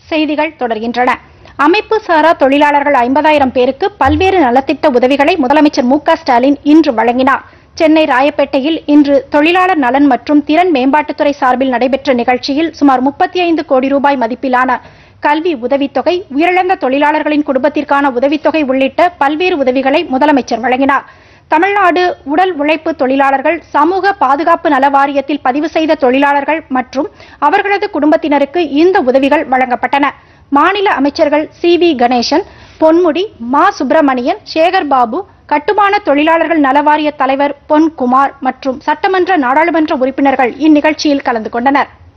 செய்திகள் தொடர்கின்றன அமைப்பு சாரா தொழிலாளர்கள் ஐம்பதாயிரம் பேருக்கு பல்வேறு நலத்திட்ட உதவிகளை முதலமைச்சர் மு க ஸ்டாலின் இன்று வழங்கினார் சென்னை ராயப்பேட்டையில் இன்று தொழிலாளர் நலன் மற்றும் திறன் மேம்பாட்டுத்துறை சார்பில் நடைபெற்ற நிகழ்ச்சியில் சுமார் முப்பத்தி ஐந்து கோடி ரூபாய் மதிப்பிலான கல்வி உதவித்தொகை உயிரிழந்த தொழிலாளர்களின் குடும்பத்திற்கான உதவித்தொகை உள்ளிட்ட பல்வேறு உதவிகளை முதலமைச்சர் வழங்கினார் தமிழ்நாடு உடல் உழைப்பு தொழிலாளர்கள் சமூக பாதுகாப்பு நல வாரியத்தில் பதிவு செய்த தொழிலாளர்கள் மற்றும் அவர்களது குடும்பத்தினருக்கு இந்த உதவிகள் வழங்கப்பட்டன மாநில அமைச்சர்கள் சி வி கணேசன் பொன்முடி மா சுப்பிரமணியன் சேகர் பாபு கட்டுமான தொழிலாளர்கள் நலவாரிய தலைவர் பொன் குமார் மற்றும் சட்டமன்ற நாடாளுமன்ற உறுப்பினர்கள் இந்நிகழ்ச்சியில் கலந்து கொண்டனர்